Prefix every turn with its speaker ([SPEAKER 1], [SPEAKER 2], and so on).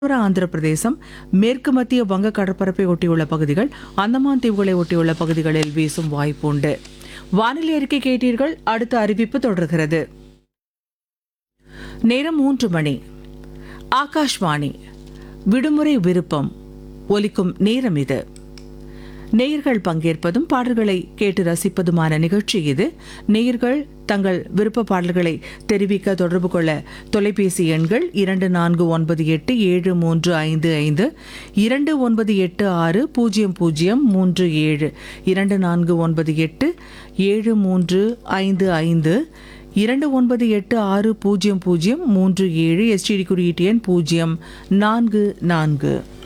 [SPEAKER 1] உத்தர ஆந்திர பிரதேசம் மேற்கு மத்திய வங்க கடற்பரப்பை ஒட்டியுள்ள பகுதிகள் அந்தமான் தீவுகளை ஒட்டியுள்ள பகுதிகளில் வீசும் வாய்ப்பு உண்டு வானிலை அறிக்கை கேட்டீர்கள் அடுத்த அறிவிப்பு தொடர்கிறது நேரம் மூன்று மணி ஆகாஷ்வாணி விடுமுறை விருப்பம் ஒலிக்கும் நேரம் இது நேயர்கள் பங்கேற்பதும் பாடல்களை கேட்டு ரசிப்பதுமான நிகழ்ச்சி இது நேயர்கள் தங்கள் விருப்ப பாடல்களை தெரிவிக்க தொடர்பு கொள்ள தொலைபேசி எண்கள் இரண்டு நான்கு ஒன்பது எட்டு ஏழு மூன்று ஐந்து ஐந்து இரண்டு ஒன்பது எட்டு ஆறு பூஜ்ஜியம் பூஜ்ஜியம் மூன்று ஏழு இரண்டு நான்கு ஒன்பது எட்டு ஏழு மூன்று ஐந்து ஐந்து இரண்டு ஒன்பது எட்டு ஆறு பூஜ்ஜியம் பூஜ்ஜியம் மூன்று ஏழு எஸ்டிடி குறியீட்டு எண் பூஜ்ஜியம் நான்கு நான்கு